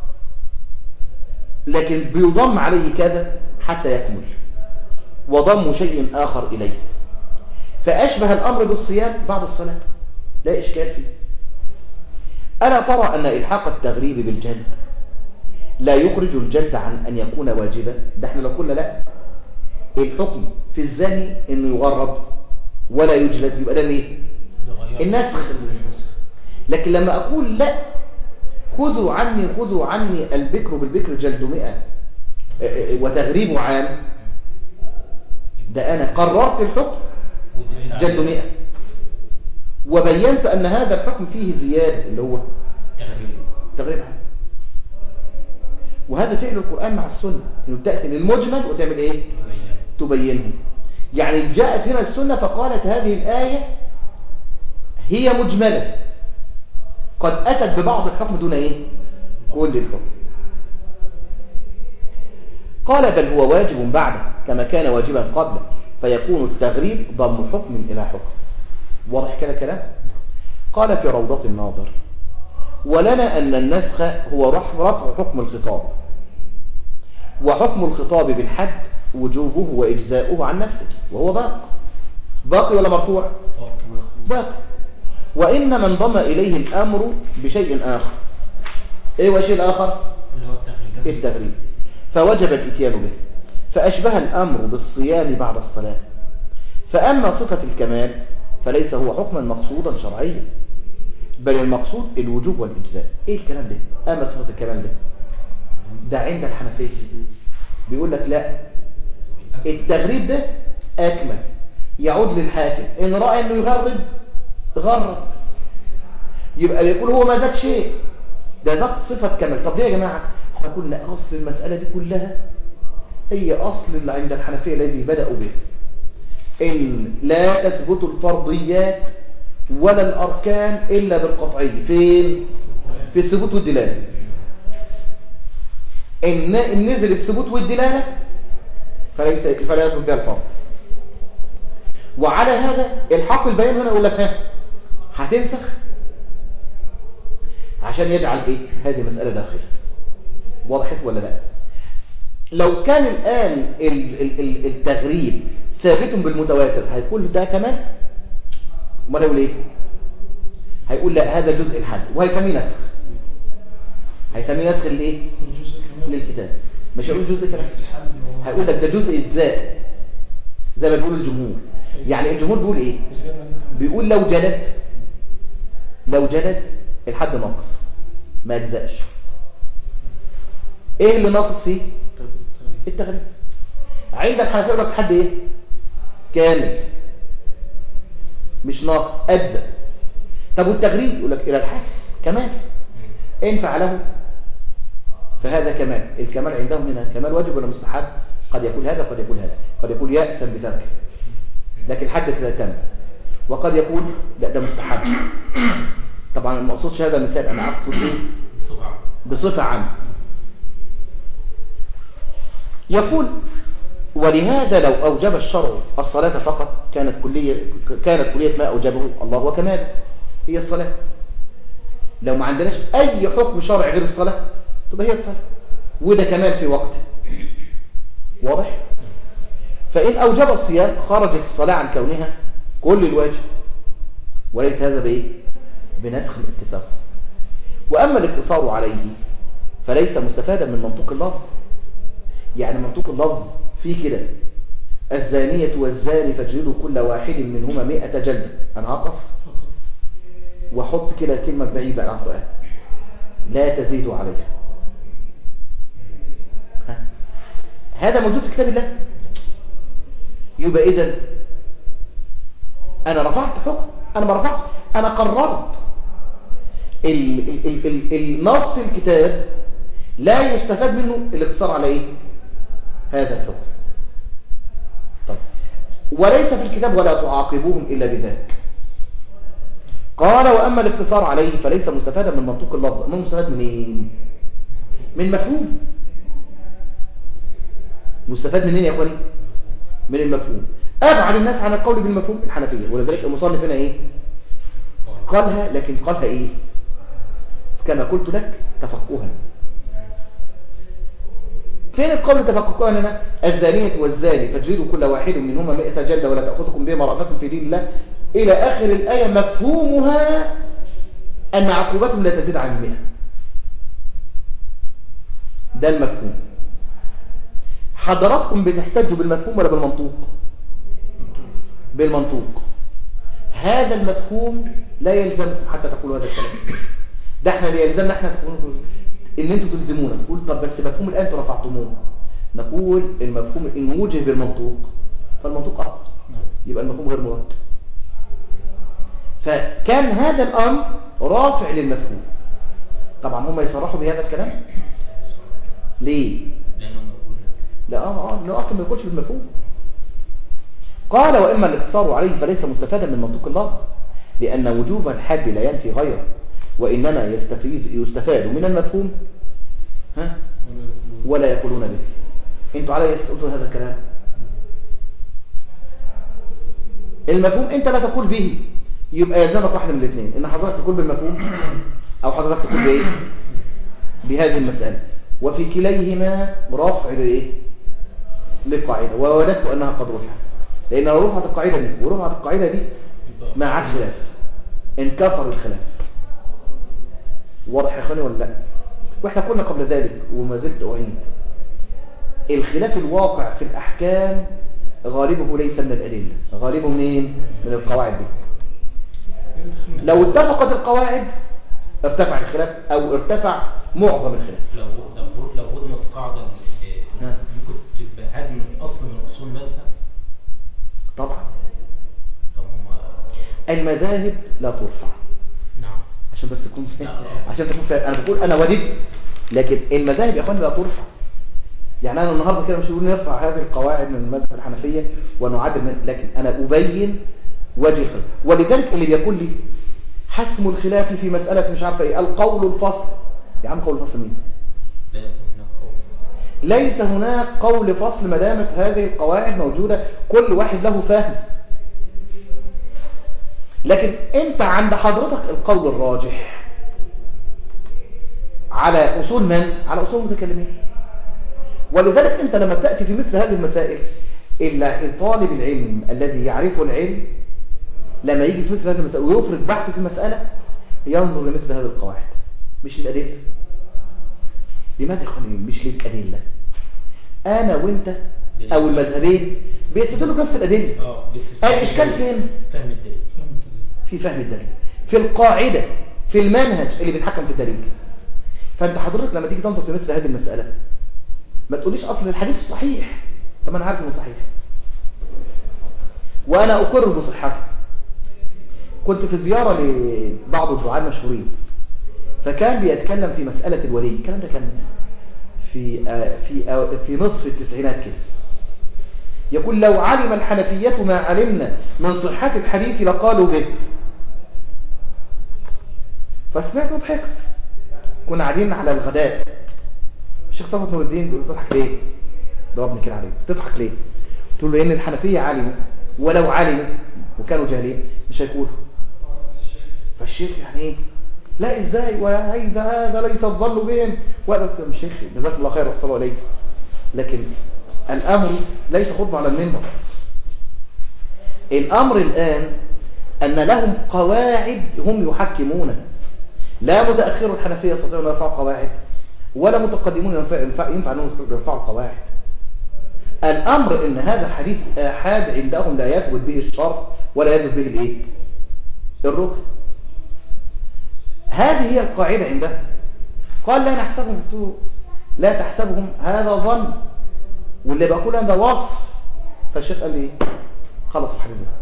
لكن بيضم عليه كذا حتى يكمل وضم شيء آخر إليه فأشبه الأمر بالصيام بعد الصلاة لا إشكال فيه ألا ترى أن إلحاق التغريب بالجلد لا يخرج الجلد عن أن يكون واجبا ده احنا لو قلنا لا الحكم في الزاني انه يغرب ولا يجلد يبقى ده ليه ده غير النسخ. النسخ لكن لما اقول لا خذوا عني خذوا عني البكر بالبكر جلد مئة اه، اه، وتغريب عام ده انا قررت الحكم وزيادة جلد مئة وبينت ان هذا الحكم فيه زيادة اللي هو تغريب تغريب عام وهذا فعل القرآن مع السنة انه تأتي للمجمل وتعمل ايه تبين تبينه يعني جاءت هنا السنة فقالت هذه الآية هي مجملة قد أتت ببعض الحكم دون إيه؟ كل الحكم قال بل هو واجب بعده كما كان واجبا قبله فيكون التغريب ضم حكم إلى حكم واضح كده كلام قال في روضة الناظر ولنا أن النسخ هو رح- رفع حكم الخطاب وحكم الخطاب بالحد وجوبه وإجزاؤه عن نفسه وهو باق باقي ولا مرفوع باقي وإن من ضم إليه الأمر بشيء آخر إيه هو الشيء الآخر اللي هو التغريب التغريب فوجب الإتيان به فأشبه الأمر بالصيام بعد الصلاة فأما صفة الكمال فليس هو حكما مقصودا شرعيا بل المقصود الوجوب والإجزاء إيه الكلام ده؟ أما صفة الكمال ده ده عند الحنفية بيقول لك لا التغريب ده أكمل يعود للحاكم إن رأى إنه يغرب غرب يبقى يقول هو ما زاد شيء ده زاد صفة كمال طب ليه يا جماعة احنا قلنا أصل المسألة دي كلها هي أصل اللي عند الحنفية الذي بدأوا به إن لا تثبت الفرضيات ولا الأركان إلا بالقطعية فين؟ في الثبوت والدلالة إن إن نزل الثبوت والدلالة فليس فلا يثبت بها الفرض وعلى هذا الحق البيان هنا يقول لك ها هتنسخ عشان يجعل ايه هذه مسألة داخلة وضحت ولا لا لو كان الآن ال- ال- ال- التغريب ثابت بالمتواتر هيقول ده كمان امال هيقول ايه هيقول لا هذا جزء الحد وهيسميه نسخ هيسميه نسخ الايه الجزء كمان للكتاب مش هيقول جزء كمان الحل إن هو- هيقول لك ده جزء اجزاء زي ما بيقول الجمهور يعني الجمهور بيقول ايه الزيادة دي كمان. بيقول لو جلد لو جلد الحد ناقص ما اجزاش ايه اللي ناقص فيه طب التغريب عند الحنفيه يقول لك الحد ايه كامل مش ناقص اجزا طب والتغريب يقول لك الى الحد كمال ان فعله فهذا كمال الكمال عندهم هنا كمال واجب ولا مستحب قد يكون هذا قد يكون هذا قد يكون يأسا بتركه لكن حد كده تم وقد يكون لا ده مستحب طبعا ما اقصدش هذا المثال انا اقصد ايه بسرعة بصفة عامة يقول ولهذا لو أوجب الشرع الصلاة فقط كانت كلية كانت كلية ما أوجبه الله وكماله هي الصلاة لو ما عندناش أي حكم شرعي غير الصلاة تبقى هي الصلاة وده كمال في وقت واضح؟ فإن أوجب الصيام خرجت الصلاة عن كونها كل الواجب وليس هذا بإيه؟ بنسخ الاتفاق وأما الاقتصار عليه فليس مستفادا من منطوق اللفظ يعني منطوق اللفظ في كده الزانية والزاني فاجلدوا كل واحد منهما مئة جلدة أنا هقف فقط وأحط كده كلمة بعيدة عن القرآن لا تزيدوا عليها ها؟ هذا موجود في كتاب الله يبقى إذا أنا رفعت حكم أنا ما رفعت أنا قررت ال ال ال ال النص الكتاب لا يستفاد منه الاقتصار على ايه هذا الحكم طيب وليس في الكتاب ولا تعاقبوهم الا بذلك قال واما الاقتصار عليه فليس مستفادا من منطوق اللفظ من مستفاد منين من مفهوم مستفاد منين يا اخواني من المفهوم ابعد الناس عن القول بالمفهوم الحنفيه ولذلك المصنف هنا ايه قالها لكن قالها ايه كما قلت لك تفقها فين القول تفقها هنا الزانية والزاني فاجلدوا كل واحد منهما مئة جلدة ولا تأخذكم بهما رأفة في دين الله إلى آخر الآية مفهومها أن عقوبتهم لا تزيد عن المئة ده المفهوم حضراتكم بتحتاجوا بالمفهوم ولا بالمنطوق بالمنطوق هذا المفهوم لا يلزمكم حتى تقولوا هذا الكلام ده احنا اللي يلزمنا احنا تقولوا ان انتوا تلزمونا تقول طب بس مفهوم الان انتوا رفعتموه نقول المفهوم ان وجه بالمنطوق فالمنطوق اقوى يبقى المفهوم غير مراد فكان هذا الامر رافع للمفهوم طبعا هم يصرحوا بهذا الكلام ليه لأنهم يقولون لا اه اه انه اصلا ما يكونش بالمفهوم قال واما الاقتصار عليه فليس مستفادا من منطوق اللفظ لان وجوب الحد لا ينفي غيره وانما يستفيد يستفاد من المفهوم ها ولا يقولون ولا يقولون به انتوا على يسألوا هذا الكلام المفهوم انت لا تقول به يبقى يلزمك واحد من الاثنين ان حضرتك تقول بالمفهوم او حضرتك تقول بايه بهذه المسألة وفي كليهما رفع لايه للقاعدة ووددت انها قد رفعت لان لو رفعت القاعدة دي ورفعت القاعدة دي ما عاد خلاف انكسر الخلاف واضح يا اخواني ولا لا واحنا كنا قبل ذلك وما زلت اعيد الخلاف الواقع في الاحكام غالبه ليس من الادله غالبه منين من القواعد دي لو اتفقت القواعد ارتفع الخلاف او ارتفع معظم الخلاف لو لو لو هدمت قاعدة ال- نعم. ممكن تبقى هدم أصل من أصول مذهب طبعا طب هم المذاهب لا ترفع نعم عشان بس تكون لا. عشان تكون فاهم انا بقول انا وددت لكن المذاهب يا اخواني لا ترفع يعني انا النهارده كده مش بقول نرفع هذه القواعد من المذهب الحنفيه ونعدل من لكن انا ابين وجه الخلاف ولذلك اللي بيقول لي حسم الخلاف في مساله مش عارفه ايه القول الفصل يا عم قول الفصل مين لا يكون هناك قول ليس هناك قول فصل ما دامت هذه القواعد موجوده كل واحد له فهم لكن انت عند حضرتك القول الراجح على اصول من على اصول المتكلمين ولذلك انت لما تأتي في مثل هذه المسائل إلا طالب العلم الذي يعرف العلم لما يجي في مثل هذه المسائل ويفرد بحث في مسألة ينظر لمثل هذه القواعد مش للأدلة لماذا يا اخواني مش للأدلة أنا وأنت أو المذهبين بيستدلوا بنفس الأدلة اه بس الإشكال فين؟ فهم الدليل فهمت في فهم الدليل في القاعدة في المنهج اللي بيتحكم في الدليل فأنت حضرتك لما تيجي تنظر في مثل هذه المسألة ما تقوليش أصل الحديث صحيح طب أنا عارف إنه صحيح وأنا أقر بصحته كنت في زيارة لبعض الدعاة المشهورين فكان بيتكلم في مسألة الولي الكلام ده كان في آه، في آه، في نصف التسعينات كده يقول لو علم الحنفية ما علمنا من صحة الحديث لقالوا به فسمعت وضحكت كنا قاعدين على الغداء الشيخ صفوت نور الدين بيقول تضحك ليه ضربني كده عليه تضحك ليه قلت له ان الحنفية علموا ولو علموا وكانوا جاهلين مش هيقولوا فالشيخ يعني ايه لا ازاي وهذا هذا ليس الظن بهم وهذا قلت له الشيخ جزاك الله خير واحسن الله عليك لكن الامر ليس خطبه على المنبر الامر الان ان لهم قواعد هم يحكمونها لا متاخر الحنفيه يستطيعون ان يرفعوا قواعد ولا متقدمون ينفع ينفع ينفع انهم يرفعوا قواعد الامر ان هذا حديث احاد عندهم لا يثبت به الشرط ولا يثبت به الايه الركن هذه هي القاعده عندهم قال لا نحسبهم قلت له لا تحسبهم هذا ظن واللي بقول انا ده وصف فالشيخ قال لي خلص الحديث ده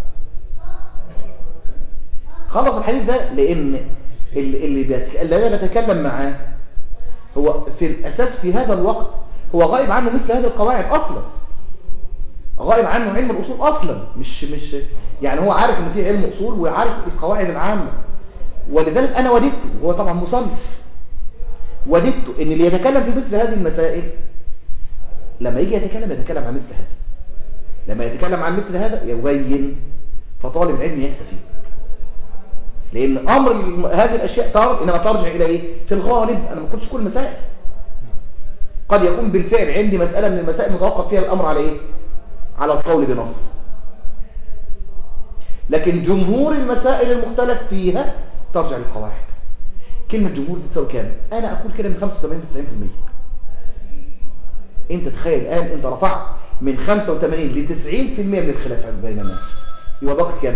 خلص الحديث ده لان اللي اللي, بيتك... اللي انا بتكلم معاه هو في الاساس في هذا الوقت هو غائب عنه مثل هذه القواعد اصلا غائب عنه علم الاصول اصلا مش مش يعني هو عارف ان في علم اصول وعارف القواعد العامه ولذلك انا وددته هو طبعا مصنف وددته ان اللي يتكلم في مثل هذه المسائل لما يجي يتكلم يتكلم عن مثل هذا لما يتكلم عن مثل هذا يبين فطالب العلم يستفيد لان امر الم- هذه الاشياء تر... انما ترجع الى ايه في الغالب انا ما قلتش كل المسائل قد يكون بالفعل عندي مساله من المسائل متوقف فيها الامر على ايه على القول بنص لكن جمهور المسائل المختلف فيها ترجع للقواعد كلمه جمهور دي تساوي كام انا اقول كده من 85 ل 90% انت تخيل الان انت رفعت من 85 ل 90% من الخلاف بين الناس يبقى باقي كام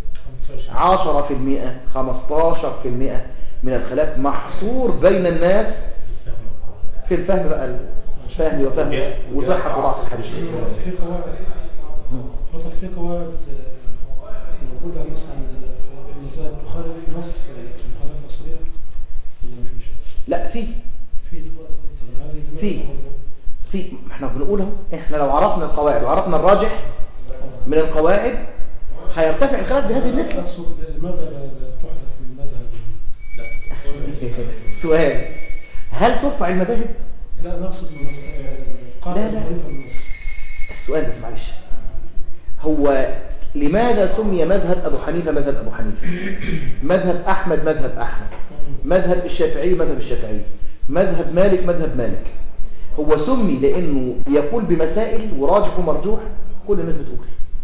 25 10% 15% من الخلاف محصور بين الناس في الفهم القول في الفهم بقى الفهم وفهم وصحة وضعف الحديث في قواعد حصل في قواعد آه، موجودة مثلا في- في المذاهب تخالف نص آه، مخالفة صريحة ولا مفيش؟ لا في في قواعد طب هذه لماذا في. تخالف؟ في ما احنا بنقول اهو احنا لو عرفنا القواعد وعرفنا الراجح من القواعد هيرتفع الخلاف بهذه النسبة أقصد لماذا لا لا تحذف من المذهب؟ لا السؤال هل ترفع المذاهب لا نقصد من المذهب- آه، قاعدة لا، لا. ضعيفة من النص السؤال بس معلش هو لماذا سمي مذهب أبو حنيفة مذهب أبو حنيفة مذهب أحمد مذهب أحمد مذهب الشافعي مذهب الشافعي مذهب مالك مذهب مالك هو سمي لأنه يقول بمسائل وراجح ومرجوح كل الناس بتقول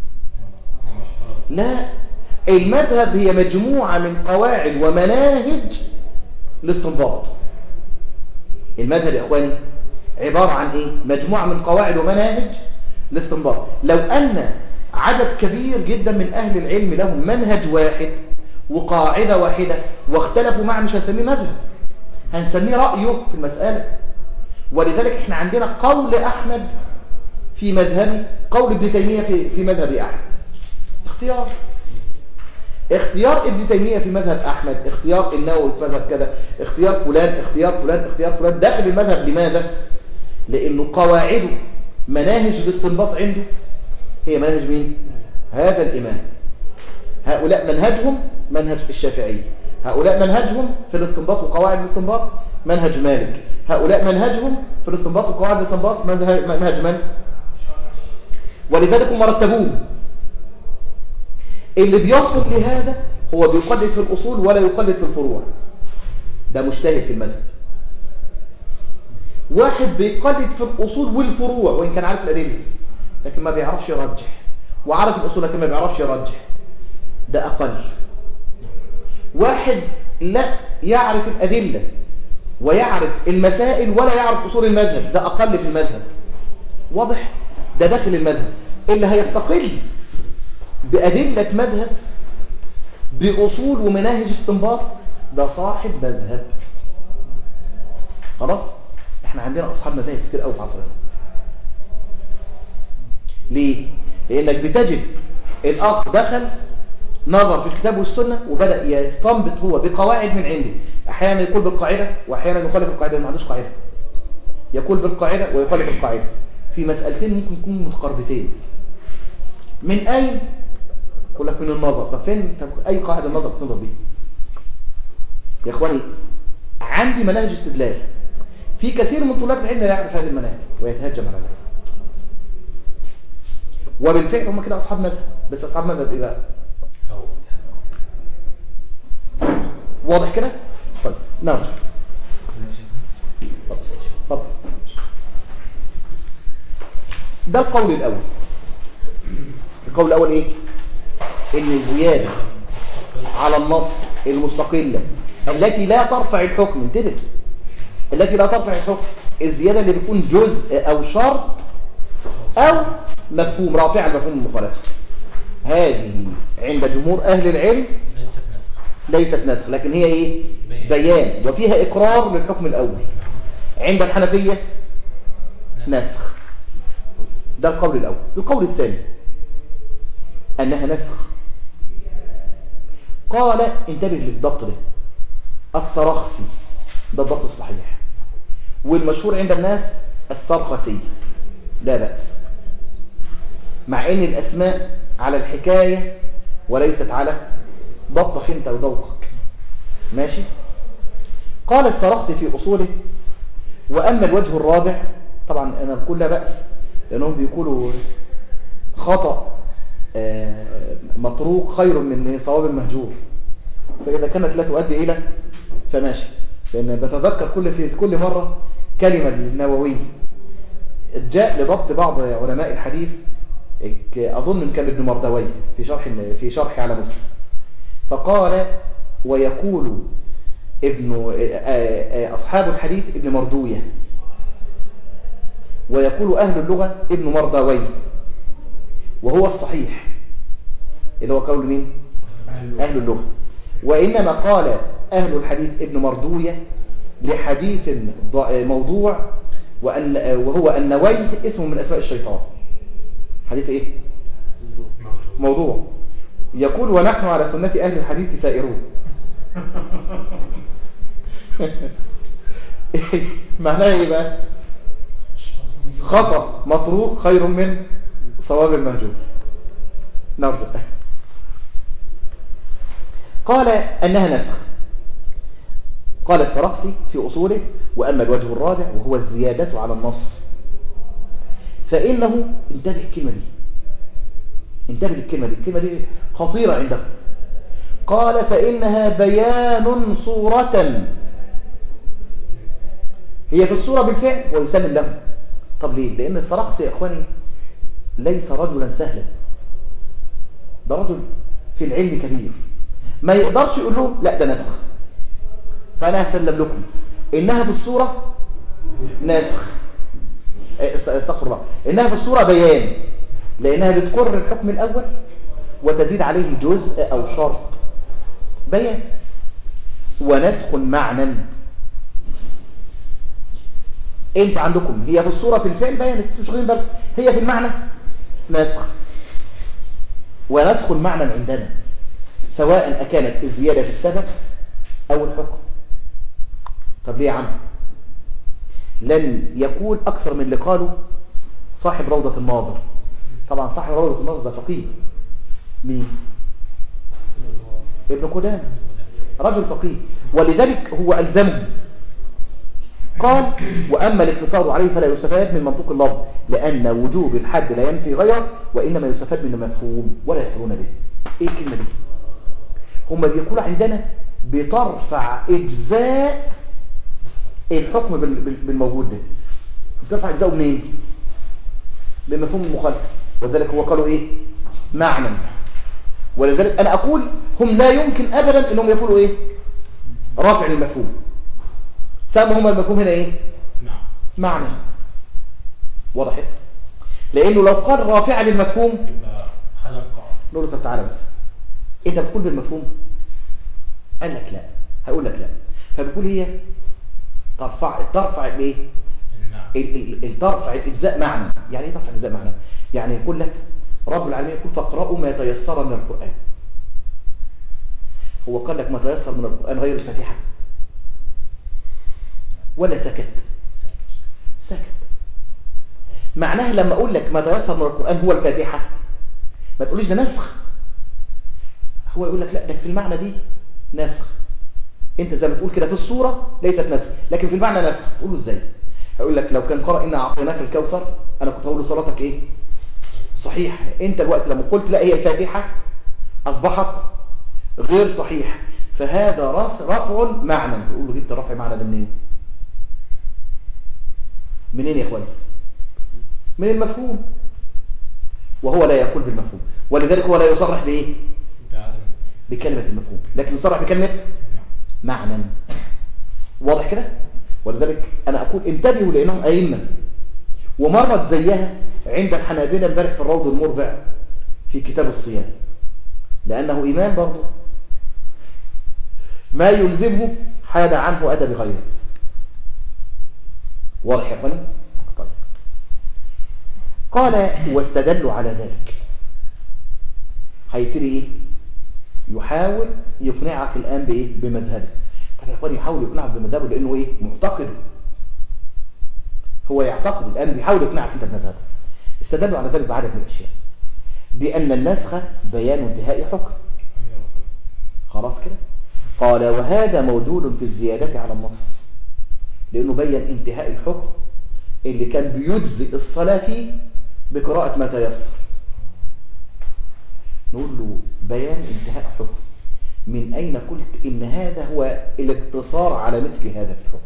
لا المذهب هي مجموعة من قواعد ومناهج الاستنباط المذهب يا إخواني عبارة عن إيه؟ مجموعة من قواعد ومناهج الاستنباط لو أن عدد كبير جدا من أهل العلم لهم منهج واحد وقاعدة واحدة واختلفوا معا مش هنسميه مذهب هنسميه رأيه في المسألة ولذلك احنا عندنا قول أحمد في مذهبي قول ابن تيمية في, في مذهب أحمد اختيار اختيار ابن تيمية في مذهب أحمد اختيار النووي في مذهب كذا اختيار فلان اختيار فلان اختيار فلان داخل المذهب لماذا؟ لأنه قواعده مناهج الاستنباط عنده هي منهج مين؟ هذا الإمام هؤلاء منهجهم منهج الشافعي هؤلاء منهجهم في الاستنباط وقواعد الاستنباط منهج مالك هؤلاء منهجهم في الاستنباط وقواعد الاستنباط منهج منهج من؟ ولذلك هم رتبوه اللي بيصل لهذا هو بيقلد في الأصول ولا يقلد في الفروع ده مجتهد في المذهب واحد بيقلد في الأصول والفروع وإن كان عارف الأدلة لكن ما بيعرفش يرجح وعارف الأصول لكن ما بيعرفش يرجح ده أقل واحد لا يعرف الأدلة ويعرف المسائل ولا يعرف أصول المذهب ده أقل في المذهب واضح ده داخل المذهب اللي هيستقل بأدلة مذهب بأصول ومناهج استنباط ده صاحب مذهب خلاص احنا عندنا أصحاب مذاهب كتير قوي في عصرنا ليه؟ لأنك بتجد الأخ دخل نظر في الكتاب والسنة وبدأ يستنبط هو بقواعد من عنده أحيانا يقول بالقاعدة وأحيانا يخالف القاعدة ما عندوش قاعدة يقول بالقاعدة ويخالف القاعدة في مسألتين ممكن يكونوا متقاربتين من أين؟ يقول لك من النظر طب فين طب أي قاعدة النظر بتنظر بيها يا إخواني عندي مناهج استدلال في كثير من طلاب العلم لا يعرف هذه المناهج ويتهجم على ذلك وبالفعل هم كده أصحاب مذهب بس أصحاب مذهب إيه بقى؟ أو واضح كده؟ طيب نرجع اتفضل ده القول الأول القول الأول إيه؟ إن الزيادة على النص المستقلة التي لا ترفع الحكم انتبه التي لا ترفع الحكم الزيادة اللي بتكون جزء أو شرط أو مفهوم رافع المفهوم المخالفة هذه عند جمهور أهل العلم ليست نسخ ليست نسخ لكن هي ايه بيان. بيان وفيها اقرار للحكم الاول عند الحنفية نسخ ده القول الاول القول الثاني انها نسخ قال انتبه للضبط ده السرخسي ده الضبط الصحيح والمشهور عند الناس السرخسي لا بأس مع ان الاسماء على الحكاية وليست على ضبطك انت وذوقك ماشي قال السرخسي في اصوله واما الوجه الرابع طبعا انا بقول لا باس لانهم بيقولوا خطا آه، مطروق خير من صواب مهجور فاذا كانت لا تؤدي الى فماشي لان بتذكر كل في كل مره كلمه للنووي جاء لضبط بعض علماء الحديث اظن إن كان ابن مردوي في شرح في شرح على مسلم فقال ويقول ابن آه، آه، أصحاب الحديث ابن مردوية ويقول أهل اللغة ابن مردوي وهو الصحيح اللي هو قول مين؟ أهل اللغة وإنما قال أهل الحديث ابن مردوية لحديث ض- موضوع وأن وهو النوي اسمه من أسماء الشيطان حديث إيه؟ موضوع يقول ونحن على سنة أهل الحديث سائرون معناه إيه بقى؟ خطأ مطروق خير من صواب المهجور نرجع قال أنها نسخ قال السرخسي في أصوله وأما الوجه الرابع وهو الزيادة على النص فإنه انتبه الكلمة دي انتبه للكلمة دي الكلمة دي خطيرة عنده قال فإنها بيان صورة هي في الصورة بالفعل ويسلم له طب ليه؟ لأن السرخسي يا إخواني ليس رجلا سهلا ده رجل في العلم كبير ما يقدرش يقول لهم لا ده نسخ فأنا هسلم لكم إنها في الصورة نسخ إيه، است- استغفر الله إنها في الصورة بيان لأنها بتقر الحكم الأول وتزيد عليه جزء أو شرط بيان ونسخ معنى انت عندكم هي في الصورة في الفعل بيان استشغلين بالك هي في المعنى نسخ ونسخ معنى عندنا سواء أكانت الزيادة في السبب أو الحكم طب ليه يا عم لن يقول أكثر من اللي قاله صاحب روضة الناظر طبعا صاحب روضة الناظر ده فقيه مين ابن قدامة رجل فقيه ولذلك هو ألزمه قال وأما الاقتصار عليه فلا يستفاد من منطوق اللفظ لأن وجوب الحد لا ينفي غيره وإنما يستفاد من المفهوم ولا يقولون به إيه الكلمة دي هم بيقولوا عندنا بترفع إجزاء الحكم بال- بال- بالموجود ده ترفع اجزاءه منين بمفهوم المخالفه وذلك هو قالوا ايه معنى ولذلك انا اقول هم لا يمكن ابدا انهم يقولوا ايه رافع المفهوم سموا هم المفهوم هنا ايه نعم معنى وضحت لانه لو قال رافعا للمفهوم يبقى حالا قاعد نقول له طب تعالى بس انت بتقول بالمفهوم قال لك لا هقول لك لا فبيقول هي ترفع ترفع الايه نعم ال- ال- ال- ترفع الاجزاء معنى يعني ايه ترفع الاجزاء معنى يعني يقول لك رب العالمين يقول فاقرأوا ما تيسر من القرآن هو قال لك ما تيسر من القرآن غير الفاتحة ولا سكت سكت معناها لما اقول لك ما تيسر من القرآن هو الفاتحة ما تقوليش ده نسخ هو يقول لك لا ده في المعنى دي نسخ انت زي ما تقول كده في الصورة ليست نسخ لكن في المعنى نسخ تقول له ازاي هقول لك لو كان قرأ إنا أعطيناك الكوثر أنا كنت هقول له صلاتك إيه صحيح أنت الوقت لما قلت لا هي الفاتحة أصبحت غير صحيح فهذا رف- رفع معنى تقول له جبت رفع معنى ده منين منين يا اخواني من المفهوم وهو لا يقول بالمفهوم ولذلك هو لا يصرح بايه بعدم بكلمة المفهوم لكن يصرح بكلمة نعم معنى واضح كده ولذلك انا اقول انتبهوا لانهم ائمه ومرت زيها عند الحنابلة امبارح في الروض المربع في كتاب الصيام لانه امام برضه ما يلزمه حاد عنه ادب غيره واضح يا اخواني طيب قال واستدلوا على ذلك هيبتدي ايه يحاول يقنعك الآن بإيه؟ بمذهبه طب يا إخواني يحاول يقنعك بمذهبه لأنه إيه؟ معتقد هو يعتقد الآن بيحاول يقنعك أنت بمذهبه استدلوا على ذلك بعدد من الأشياء بأن النسخ بيان انتهاء حكم أيوة رفض. خلاص كده قال وهذا موجود في الزيادة على النص لأنه بين انتهاء الحكم اللي كان بيجزئ الصلاة فيه بقراءة ما تيسر نقول له بيان انتهاء حكم من أين قلت إن هذا هو الاقتصار على مثل هذا في الحكم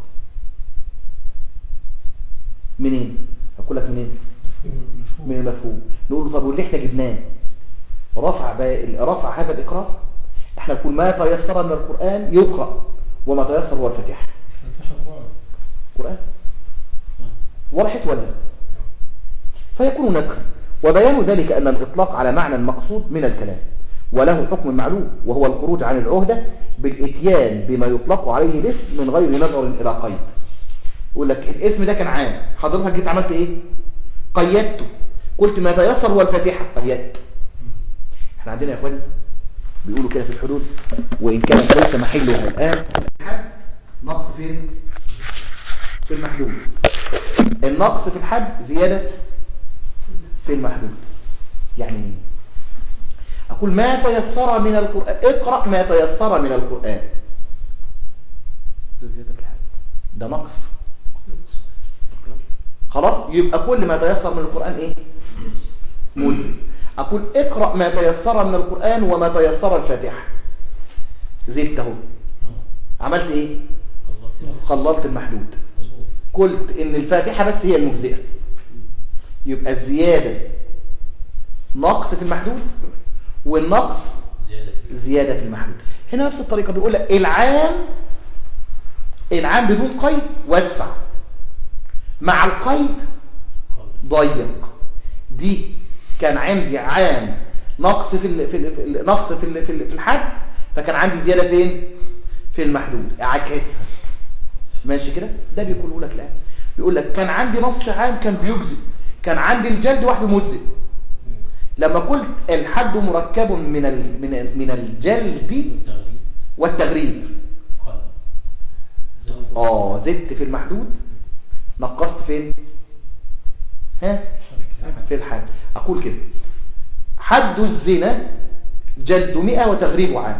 منين أقول لك منين مفهوم مفهوم من المفهوم نقول له طب واللي احنا جبناه رفع با- رفع هذا الإقرار احنا نقول ما تيسر من القرآن يقرأ وما تيسر هو الفاتحة الفاتحة قرآن قرآن نعم. وضحت ولا فيكون نسخا وبيان ذلك أن الإطلاق على معنى مقصود من الكلام وله حكم معلوم وهو الخروج عن العهدة بالإتيان بما يطلق عليه الاسم من غير نظر إلى قيد يقول لك الاسم ده كان عام حضرتك جيت عملت إيه قيدته قلت ما تيسر هو الفاتحة قيدت احنا عندنا يا اخواني بيقولوا كده في الحدود وإن كانت ليس محلها الآن الحد نقص فين في المحدود النقص في الحد زيادة في المحدود يعني ايه أقول ما تيسر من القرآن اقرأ ما تيسر من القرآن ده زيادة في الحد ده نقص خلاص يبقى كل ما تيسر من القرآن ايه ملزم أقول اقرأ ما تيسر من القرآن وما تيسر الفاتحة زدته عملت ايه خلصت قللت المحدود مظبوط قلت ان الفاتحة بس هي المجزئة يبقى الزيادة نقص في المحدود والنقص زيادة في زيادة في المحدود هنا نفس الطريقة بيقول لك العام العام بدون قيد وسع مع القيد قلب ضيق دي كان عندي عام نقص في ال في ال في ال نقص في ال في, ال في الحد فكان عندي زيادة فين في المحدود اعكسها ماشي كده ده بيقوله لك الآن بيقول لك كان عندي نص عام كان بيجزئ كان عندي الجلد وحده مجزئ لما قلت الحد مركب من ال من ال من الجلد والتغليب والتغريب قلب زاد اه زدت في المحدود نقصت فين ها في الحد اقول كده حد الزنا جلد مئة وتغريب عام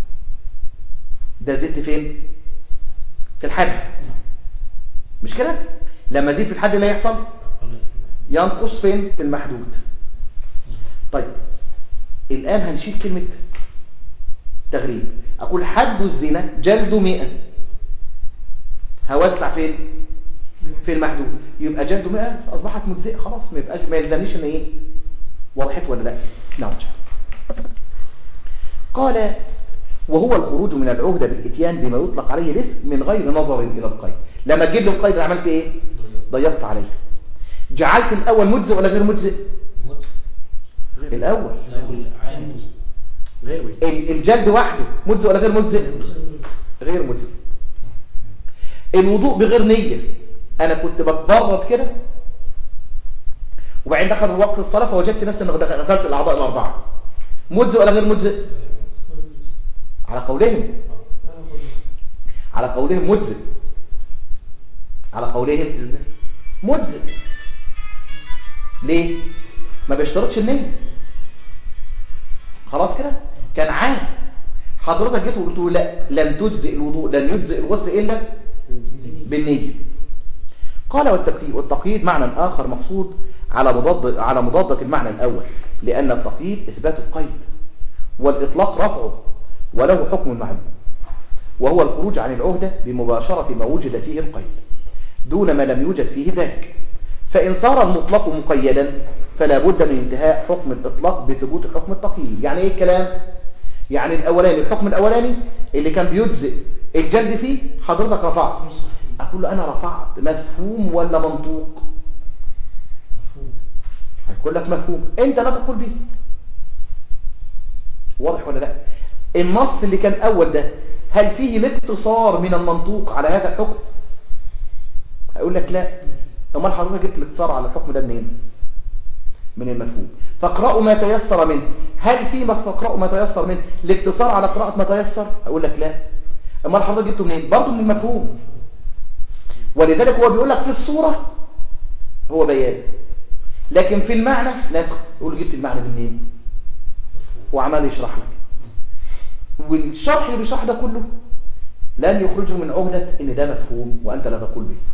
ده زدت فين في الحد مش كده لما زيد في الحد اللي هيحصل قلب في الماء ينقص فين في المحدود طيب الآن هنشيل كلمة تغريب أقول حد الزنا جلد مئة هوسع فين في المحدود يبقى جلده 100 اصبحت مجزئه خلاص ما يبقاش ما يلزمنيش ان ايه وضحت ولا لا نرجع قال وهو الخروج من العهدة بالاتيان بما يطلق عليه الاسم من غير نظر الى القيد لما تجيب له القيد عملت ايه ضيقت عليه جعلت الاول مجزئ ولا غير مجزئ الاول الأول عام غير مجزئ ال- الجلد وحده مجزئ ولا غير مجزئ غير مجزئ الوضوء بغير نية انا كنت بتبرد كده وبعدين دخل وقت الصلاة فوجدت نفسي اني غسلت الاعضاء الاربعة مجزئ ولا غير مجزئ على قولهم على قولهم مجزئ على قولهم البس مجزئ ليه ما بيشترطش النية خلاص كده كان عام حضرتك جيت وقلت له لا لن تجزئ الوضوء لن يجزئ الغسل الا بالنية قال والتقييد والتقييد معنى آخر مقصود على مضاد على مضادة المعنى الأول لأن التقييد إثبات القيد والإطلاق رفعه وله حكم معلوم وهو الخروج عن العهدة بمباشرة ما وجد فيه القيد دون ما لم يوجد فيه ذاك فإن صار المطلق مقيدا فلا بد من انتهاء حكم الإطلاق بثبوت حكم التقييد يعني إيه الكلام؟ يعني الأولاني الحكم الأولاني اللي كان بيجزئ الجلد فيه حضرتك رفعت أقول له أنا رفعت مفهوم ولا منطوق مفهوم هيقول لك مفهوم أنت لا تقول به واضح ولا لا النص اللي كان أول ده هل فيه الاقتصار من المنطوق على هذا الحكم هيقول لك لا امال حضرتك جبت الاقتصار على الحكم ده منين من المفهوم فاقرأوا ما تيسر منه هل في ما فاقرأوا ما تيسر منه الاقتصار على قراءة ما تيسر هيقول لك لا امال حضرتك جبته منين برضه من المفهوم ولذلك هو بيقول لك في الصورة هو بيان لكن في المعنى نسخ يقول له جبت المعنى منين وعمال يشرح لك والشرح اللي بيشرح ده كله لن يخرجه من عهدة ان ده مفهوم وانت لا تقول به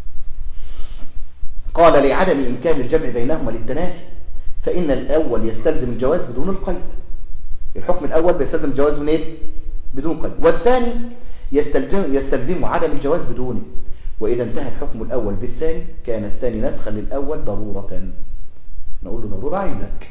قال لعدم امكان الجمع بينهما للتنافي فان الاول يستلزم الجواز بدون القيد الحكم الاول بيستلزم الجواز من ايه بدون قيد والثاني يستلزم يستلزم عدم الجواز بدونه واذا انتهى الحكم الاول بالثاني كان الثاني نسخا للاول ضروره نقول له ضروره عندك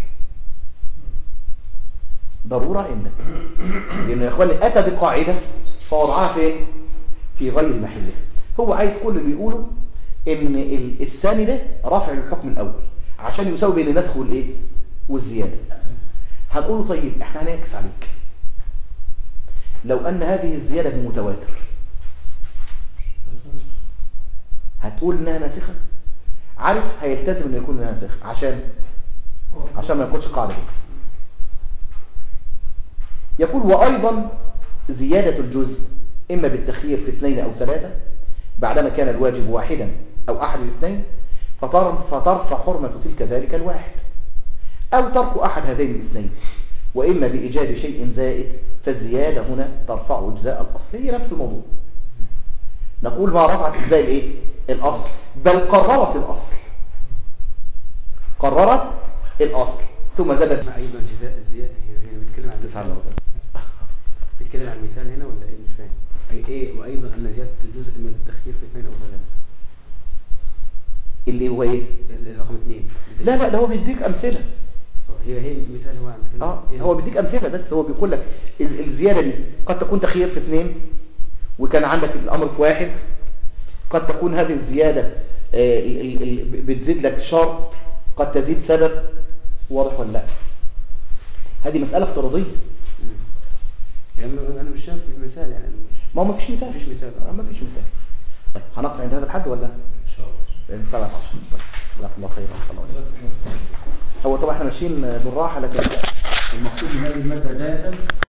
ضرورة عندك لأنه يا إخواني أتى بقاعدة فوضعها فين؟ في غير محله هو عايز كل اللي يقوله إن ال- الثاني ده رفع الحكم الأول عشان يساوي بين النسخ والإيه؟ والزيادة هنقول له طيب إحنا هنعكس عليك لو أن هذه الزيادة بمتواتر هتنسخ. هتقول إنها ناسخة عارف هيلتزم إنه يكون ناسخ عشان عشان ما يكونش قاعدة دي. يقول وأيضا زيادة الجزء إما بالتخيير في اثنين أو ثلاثة بعدما كان الواجب واحدا أو أحد الاثنين فطر- فترفع حرمة تلك ذلك الواحد أو ترك أحد هذين الاثنين وإما بإيجاد شيء زائد فالزيادة هنا ترفع أجزاء الأصل هي نفس الموضوع نقول ما رفعت أجزاء الإيه؟ الأصل بل قررت الأصل قررت الأصل ثم زادت مع ايضا جزاء الزياده هي هي بتتكلم عن تسعة مثال بتتكلم عن مثال هنا ولا ايه مش فاهم اي ايه وايضا ان زياده الجزء من التخيير في اثنين او ثلاثه اللي هو إيه؟ ال- رقم اثنين لا لا ده هو بيديك أمثلة هي هي المثال هو عم بيتكلم اه إيه هو بيديك امثله بس هو بيقول لك ال- الزياده دي قد تكون تخيير في اثنين وكان عندك الامر في واحد قد تكون هذه الزياده آه، ال- ال- ال- بتزيد لك شرط قد تزيد سبب واضح ولا لا هذه مساله افتراضيه مم. يعني انا مش شايف المثال يعني ما هو ما فيش مثال مفيش مثال. آه، ما فيش مثال طيب هنقف عند هذا الحد ولا ان شاء الله 17 طيب جزاك الله خيرا صلى الله عليه وسلم. جزاكم الله خير. هو طبعا احنا ماشيين بالراحه لكن المقصود من هذه الماده ذاتا